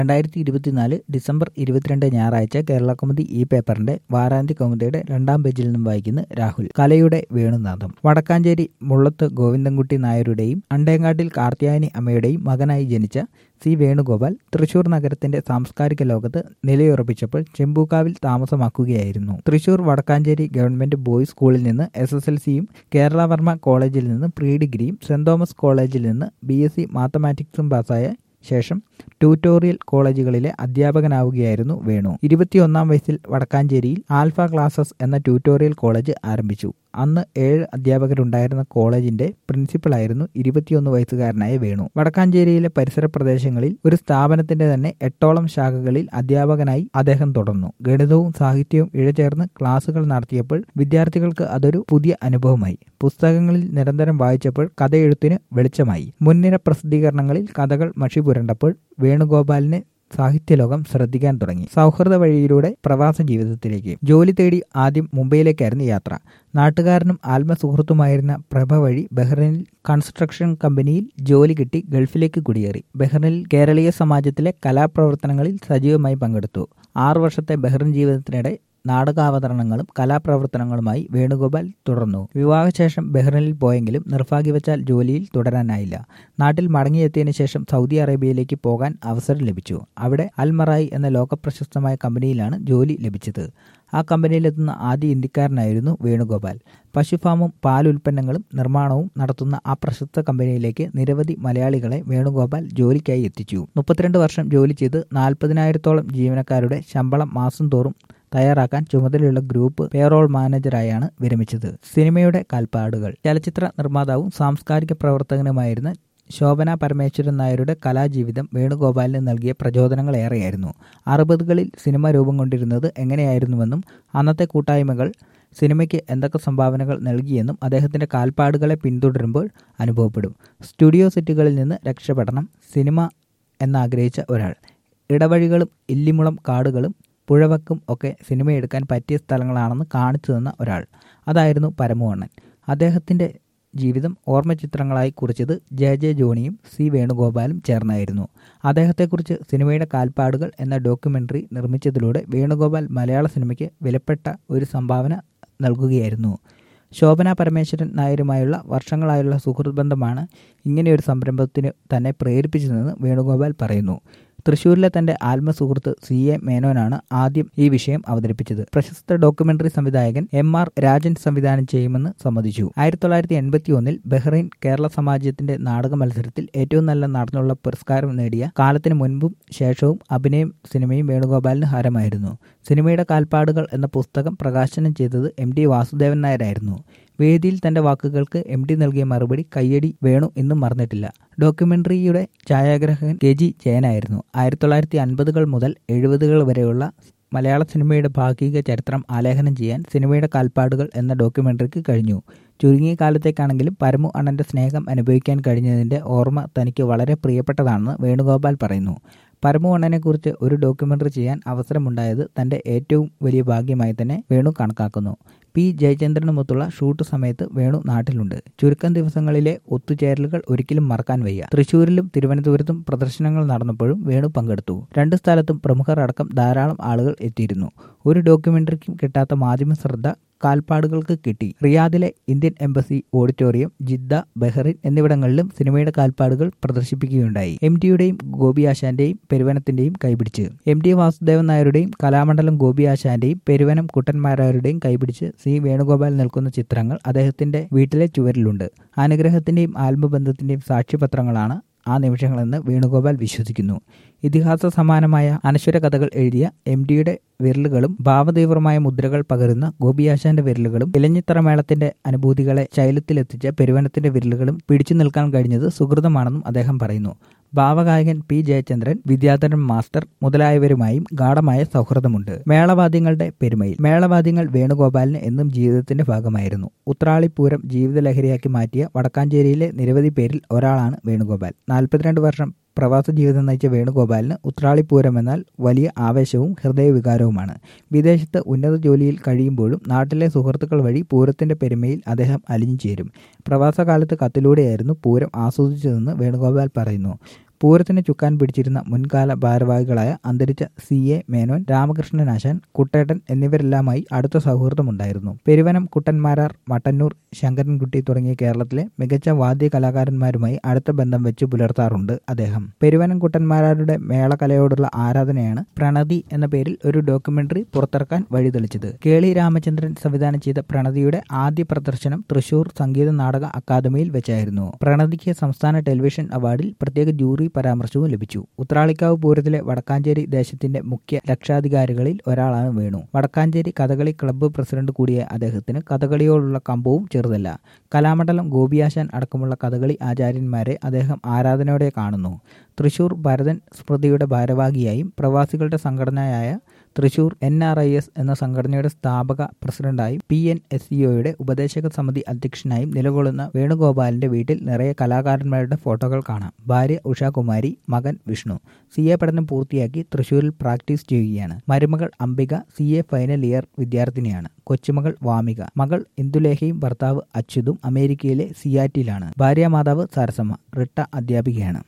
രണ്ടായിരത്തി ഇരുപത്തിനാല് ഡിസംബർ ഇരുപത്തിരണ്ട് ഞായറാഴ്ച കേരള കൗമുദി ഈ പേപ്പറിന്റെ വാരാന്ത്യ കൗമുദിയുടെ രണ്ടാം പേജിൽ നിന്നും വായിക്കുന്ന രാഹുൽ കലയുടെ വേണുനാഥം വടക്കാഞ്ചേരി മുള്ളത്ത് ഗോവിന്ദൻകുട്ടി നായരുടെയും അണ്ടേങ്ങാട്ടിൽ കാർത്തിയായനി അമ്മയുടെയും മകനായി ജനിച്ച സി വേണുഗോപാൽ തൃശൂർ നഗരത്തിന്റെ സാംസ്കാരിക ലോകത്ത് നിലയുറപ്പിച്ചപ്പോൾ ചെമ്പൂക്കാവിൽ താമസമാക്കുകയായിരുന്നു തൃശൂർ വടക്കാഞ്ചേരി ഗവൺമെന്റ് ബോയ്സ് സ്കൂളിൽ നിന്ന് എസ് എസ് എൽ സിയും കേരളവർമ്മ കോളേജിൽ നിന്ന് പ്രീ ഡിഗ്രിയും സെന്റ് തോമസ് കോളേജിൽ നിന്ന് ബി എസ് സി മാത്തമാറ്റിക്സും പാസ്സായ ശേഷം ട്യൂട്ടോറിയൽ കോളേജുകളിലെ അധ്യാപകനാവുകയായിരുന്നു വേണു ഇരുപത്തിയൊന്നാം വയസ്സിൽ വടക്കാഞ്ചേരിയിൽ ആൽഫ ക്ലാസസ് എന്ന ട്യൂട്ടോറിയൽ കോളേജ് ആരംഭിച്ചു അന്ന് ഏഴ് അധ്യാപകരുണ്ടായിരുന്ന കോളേജിന്റെ പ്രിൻസിപ്പളായിരുന്നു ഇരുപത്തിയൊന്ന് വയസ്സുകാരനായ വേണു വടക്കാഞ്ചേരിയിലെ പരിസര പ്രദേശങ്ങളിൽ ഒരു സ്ഥാപനത്തിന്റെ തന്നെ എട്ടോളം ശാഖകളിൽ അധ്യാപകനായി അദ്ദേഹം തുടർന്നു ഗണിതവും സാഹിത്യവും ഇഴചേർന്ന് ക്ലാസുകൾ നടത്തിയപ്പോൾ വിദ്യാർത്ഥികൾക്ക് അതൊരു പുതിയ അനുഭവമായി പുസ്തകങ്ങളിൽ നിരന്തരം വായിച്ചപ്പോൾ കഥയെഴുത്തിന് വെളിച്ചമായി മുൻനിര പ്രസിദ്ധീകരണങ്ങളിൽ കഥകൾ മഷി പുരണ്ടപ്പോൾ വേണുഗോപാലിനെ സാഹിത്യലോകം ശ്രദ്ധിക്കാൻ തുടങ്ങി സൗഹൃദ വഴിയിലൂടെ പ്രവാസ ജീവിതത്തിലേക്ക് ജോലി തേടി ആദ്യം മുംബൈയിലേക്കായിരുന്നു യാത്ര നാട്ടുകാരനും ആത്മസുഹൃത്തുമായിരുന്ന പ്രഭ വഴി ബഹ്റൈനിൽ കൺസ്ട്രക്ഷൻ കമ്പനിയിൽ ജോലി കിട്ടി ഗൾഫിലേക്ക് കുടിയേറി ബഹ്റൈനിൽ കേരളീയ സമാജത്തിലെ കലാപ്രവർത്തനങ്ങളിൽ സജീവമായി പങ്കെടുത്തു ആറു വർഷത്തെ ബഹ്റൈൻ ജീവിതത്തിനിടെ നാടകാവതരണങ്ങളും കലാപ്രവർത്തനങ്ങളുമായി വേണുഗോപാൽ തുടർന്നു വിവാഹശേഷം ബഹ്റൈനിൽ പോയെങ്കിലും നിർഭാഗ്യവച്ചാൽ ജോലിയിൽ തുടരാനായില്ല നാട്ടിൽ മടങ്ങിയെത്തിയതിനു ശേഷം സൗദി അറേബ്യയിലേക്ക് പോകാൻ അവസരം ലഭിച്ചു അവിടെ അൽമറായി എന്ന ലോകപ്രശസ്തമായ കമ്പനിയിലാണ് ജോലി ലഭിച്ചത് ആ കമ്പനിയിലെത്തുന്ന ആദ്യ ഇന്ത്യക്കാരനായിരുന്നു വേണുഗോപാൽ പശുഫാമും പാലുൽപ്പന്നങ്ങളും നിർമ്മാണവും നടത്തുന്ന ആ പ്രശസ്ത കമ്പനിയിലേക്ക് നിരവധി മലയാളികളെ വേണുഗോപാൽ ജോലിക്കായി എത്തിച്ചു മുപ്പത്തിരണ്ട് വർഷം ജോലി ചെയ്ത് നാൽപ്പതിനായിരത്തോളം ജീവനക്കാരുടെ ശമ്പളം മാസം തോറും തയ്യാറാക്കാൻ ചുമതലയുള്ള ഗ്രൂപ്പ് പേറോൾ മാനേജറായാണ് വിരമിച്ചത് സിനിമയുടെ കാൽപ്പാടുകൾ ചലച്ചിത്ര നിർമ്മാതാവും സാംസ്കാരിക പ്രവർത്തകനുമായിരുന്ന ശോഭന പരമേശ്വരൻ നായരുടെ കലാജീവിതം വേണുഗോപാലിന് നൽകിയ പ്രചോദനങ്ങൾ ഏറെയായിരുന്നു അറുപതുകളിൽ സിനിമ രൂപം കൊണ്ടിരുന്നത് എങ്ങനെയായിരുന്നുവെന്നും അന്നത്തെ കൂട്ടായ്മകൾ സിനിമയ്ക്ക് എന്തൊക്കെ സംഭാവനകൾ നൽകിയെന്നും അദ്ദേഹത്തിന്റെ കാൽപ്പാടുകളെ പിന്തുടരുമ്പോൾ അനുഭവപ്പെടും സ്റ്റുഡിയോ സെറ്റുകളിൽ നിന്ന് രക്ഷപ്പെടണം സിനിമ എന്നാഗ്രഹിച്ച ഒരാൾ ഇടവഴികളും ഇല്ലിമുളം കാടുകളും പുഴവക്കും ഒക്കെ സിനിമയെടുക്കാൻ പറ്റിയ സ്ഥലങ്ങളാണെന്ന് കാണിച്ചു തന്ന ഒരാൾ അതായിരുന്നു പരമുവണ്ണൻ അദ്ദേഹത്തിന്റെ ജീവിതം ഓർമ്മചിത്രങ്ങളായി കുറിച്ചത് ജെ ജെ ജോണിയും സി വേണുഗോപാലും ചേർന്നായിരുന്നു അദ്ദേഹത്തെക്കുറിച്ച് സിനിമയുടെ കാൽപ്പാടുകൾ എന്ന ഡോക്യുമെന്ററി നിർമ്മിച്ചതിലൂടെ വേണുഗോപാൽ മലയാള സിനിമയ്ക്ക് വിലപ്പെട്ട ഒരു സംഭാവന നൽകുകയായിരുന്നു ശോഭന പരമേശ്വരൻ നായരുമായുള്ള വർഷങ്ങളായുള്ള സുഹൃത്ത് ബന്ധമാണ് ഇങ്ങനെയൊരു സംരംഭത്തിന് തന്നെ പ്രേരിപ്പിച്ചതെന്ന് വേണുഗോപാൽ പറയുന്നു തൃശൂരിലെ തന്റെ ആത്മസുഹൃത്ത് സി എ മേനോനാണ് ആദ്യം ഈ വിഷയം അവതരിപ്പിച്ചത് പ്രശസ്ത ഡോക്യുമെന്ററി സംവിധായകൻ എം ആർ രാജൻ സംവിധാനം ചെയ്യുമെന്ന് സമ്മതിച്ചു ആയിരത്തി തൊള്ളായിരത്തി എൺപത്തി ഒന്നിൽ ബഹ്റൈൻ കേരള സമാജത്തിന്റെ നാടക മത്സരത്തിൽ ഏറ്റവും നല്ല നടനുള്ള പുരസ്കാരം നേടിയ കാലത്തിന് മുൻപും ശേഷവും അഭിനയം സിനിമയും വേണുഗോപാലിന് ഹരമായിരുന്നു സിനിമയുടെ കാൽപ്പാടുകൾ എന്ന പുസ്തകം പ്രകാശനം ചെയ്തത് എം ഡി വാസുദേവൻ നായരായിരുന്നു വേദിയിൽ തന്റെ വാക്കുകൾക്ക് എം ഡി നൽകിയ മറുപടി കയ്യടി വേണു ഇന്നും മറന്നിട്ടില്ല ഡോക്യുമെന്ററിയുടെ ഛായാഗ്രഹകൻ കെ ജി ജയനായിരുന്നു ആയിരത്തി തൊള്ളായിരത്തി അൻപതുകൾ മുതൽ എഴുപതുകൾ വരെയുള്ള മലയാള സിനിമയുടെ ഭാഗിക ചരിത്രം ആലേഖനം ചെയ്യാൻ സിനിമയുടെ കാൽപ്പാടുകൾ എന്ന ഡോക്യുമെന്ററിക്ക് കഴിഞ്ഞു ചുരുങ്ങിയ കാലത്തേക്കാണെങ്കിലും പരമു അണ്ണന്റെ സ്നേഹം അനുഭവിക്കാൻ കഴിഞ്ഞതിന്റെ ഓർമ്മ തനിക്ക് വളരെ പ്രിയപ്പെട്ടതാണെന്ന് വേണുഗോപാൽ പറയുന്നു പരമു അണ്ണനെക്കുറിച്ച് ഒരു ഡോക്യുമെന്ററി ചെയ്യാൻ അവസരമുണ്ടായത് തന്റെ ഏറ്റവും വലിയ ഭാഗ്യമായി തന്നെ വേണു കണക്കാക്കുന്നു പി ജയചന്ദ്രനുമൊത്തുള്ള ഷൂട്ട് സമയത്ത് വേണു നാട്ടിലുണ്ട് ചുരുക്കം ദിവസങ്ങളിലെ ഒത്തുചേരലുകൾ ഒരിക്കലും മറക്കാൻ വയ്യ തൃശൂരിലും തിരുവനന്തപുരത്തും പ്രദർശനങ്ങൾ നടന്നപ്പോഴും വേണു പങ്കെടുത്തു രണ്ട് സ്ഥലത്തും പ്രമുഖർ അടക്കം ധാരാളം ആളുകൾ എത്തിയിരുന്നു ഒരു ഡോക്യുമെന്ററിക്കും കിട്ടാത്ത മാധ്യമ ശ്രദ്ധ കാൽപ്പാടുകൾക്ക് കിട്ടി റിയാദിലെ Indian embassy auditorium Jeddah Bahrain എന്നിവിടങ്ങളിലും സിനിമയുടെ കാൽപ്പാടുകൾ പ്രദർശിപ്പിക്കുകയുണ്ടായി എം ടിയുടെയും ഗോപി ആശാന്റെയും പെരുവനത്തിന്റെയും കൈപിടിച്ച് എം ടി വാസുദേവൻ നായരുടെയും കലാമണ്ഡലം ഗോപി ആശാന്റെയും പെരുവനം കുട്ടന്മാരാരുടെയും കൈപിടിച്ച് സി വേണുഗോപാൽ നിൽക്കുന്ന ചിത്രങ്ങൾ അദ്ദേഹത്തിന്റെ വീട്ടിലെ ചുവരിലുണ്ട് അനുഗ്രഹത്തിന്റെയും ആത്മബന്ധത്തിന്റെയും സാക്ഷ്യപത്രങ്ങളാണ് ആ നിമിഷങ്ങളെന്ന് വേണുഗോപാൽ വിശ്വസിക്കുന്നു ഇതിഹാസ സമാനമായ അനശ്വര കഥകൾ എഴുതിയ എം ഡിയുടെ വിരലുകളും ഭാവതീവ്രമായ മുദ്രകൾ പകരുന്ന ഗോപിയാശാന്റെ വിരലുകളും ഇലഞ്ഞിത്തറ മേളത്തിന്റെ അനുഭൂതികളെ ശൈലത്തിലെത്തിച്ച പെരുവനത്തിന്റെ വിരലുകളും പിടിച്ചു നിൽക്കാൻ കഴിഞ്ഞത് സുഹൃതമാണെന്നും അദ്ദേഹം പറയുന്നു ഭാവഗായകൻ പി ജയചന്ദ്രൻ വിദ്യാധരൻ മാസ്റ്റർ മുതലായവരുമായും ഗാഠമായ സൗഹൃദമുണ്ട് മേളവാദ്യങ്ങളുടെ പെരുമയിൽ മേളവാദ്യങ്ങൾ വേണുഗോപാലിന് എന്നും ജീവിതത്തിന്റെ ഭാഗമായിരുന്നു ഉത്രാളിപ്പൂരം ജീവിത ലഹരിയാക്കി മാറ്റിയ വടക്കാഞ്ചേരിയിലെ നിരവധി പേരിൽ ഒരാളാണ് വേണുഗോപാൽ നാൽപ്പത്തിരണ്ട് വർഷം പ്രവാസ ജീവിതം നയിച്ച വേണുഗോപാലിന് ഉത്രാളിപ്പൂരം എന്നാൽ വലിയ ആവേശവും ഹൃദയവികാരവുമാണ് വിദേശത്ത് ഉന്നത ജോലിയിൽ കഴിയുമ്പോഴും നാട്ടിലെ സുഹൃത്തുക്കൾ വഴി പൂരത്തിന്റെ പെരുമയിൽ അദ്ദേഹം അലിഞ്ഞു ചേരും പ്രവാസകാലത്ത് കത്തിലൂടെയായിരുന്നു പൂരം ആസ്വദിച്ചതെന്ന് വേണുഗോപാൽ പറയുന്നു പൂരത്തിന് ചുക്കാൻ പിടിച്ചിരുന്ന മുൻകാല ഭാരവാഹികളായ അന്തരിച്ച സി എ മേനോൻ രാമകൃഷ്ണനാശാൻ കുട്ടേട്ടൻ എന്നിവരെല്ലാമായി അടുത്ത സൗഹൃദമുണ്ടായിരുന്നു പെരുവനം കുട്ടന്മാരാർ മട്ടന്നൂർ ശങ്കരൻകുട്ടി തുടങ്ങിയ കേരളത്തിലെ മികച്ച വാദ്യ കലാകാരന്മാരുമായി അടുത്ത ബന്ധം വെച്ച് പുലർത്താറുണ്ട് അദ്ദേഹം പെരുവനം കുട്ടന്മാരാരുടെ മേളകലയോടുള്ള ആരാധനയാണ് പ്രണതി എന്ന പേരിൽ ഒരു ഡോക്യുമെന്ററി പുറത്തിറക്കാൻ വഴിതെളിച്ചത് കേളി രാമചന്ദ്രൻ സംവിധാനം ചെയ്ത പ്രണതിയുടെ ആദ്യ പ്രദർശനം തൃശൂർ സംഗീത നാടക അക്കാദമിയിൽ വെച്ചായിരുന്നു പ്രണതിക്ക് സംസ്ഥാന ടെലിവിഷൻ അവാർഡിൽ പ്രത്യേക ജൂറി പരാമർശവും ലഭിച്ചു ഉത്രാളിക്കാവ് പൂരത്തിലെ വടക്കാഞ്ചേരി ദേശത്തിന്റെ മുഖ്യ രക്ഷാധികാരികളിൽ ഒരാളാണ് വേണു വടക്കാഞ്ചേരി കഥകളി ക്ലബ്ബ് പ്രസിഡന്റ് കൂടിയ അദ്ദേഹത്തിന് കഥകളിയോടുള്ള കമ്പവും ചെറുതല്ല കലാമണ്ഡലം ഗോപിയാശാൻ അടക്കമുള്ള കഥകളി ആചാര്യന്മാരെ അദ്ദേഹം ആരാധനയോടെ കാണുന്നു തൃശൂർ ഭരതൻ സ്മൃതിയുടെ ഭാരവാഹിയായും പ്രവാസികളുടെ സംഘടനയായ Thrissur N R I S എന്ന സംഘടനയുടെ സ്ഥാപക പ്രസിഡന്റായും പി എൻ എസ് സിഒയുടെ ഉപദേശക സമിതി അധ്യക്ഷനായും നിലകൊള്ളുന്ന വേണുഗോപാലിന്റെ വീട്ടിൽ നിറയെ കലാകാരന്മാരുടെ ഫോട്ടോകൾ കാണാം ഭാര്യ ഉഷാകുമാരി മകൻ വിഷ്ണു സി എ പഠനം പൂർത്തിയാക്കി തൃശൂരിൽ പ്രാക്ടീസ് ചെയ്യുകയാണ് മരുമകൾ Ambika C A final year വിദ്യാർത്ഥിനിയാണ് കൊച്ചുമകൾ വാമിക മകൾ ഇന്ദുലേഖയും ഭർത്താവ് അച്യുതും അമേരിക്കയിലെ സിയാറ്റിലാണ് ഭാര്യാമാതാവ് സരസമ്മ റിട്ട അധ്യാപികയാണ്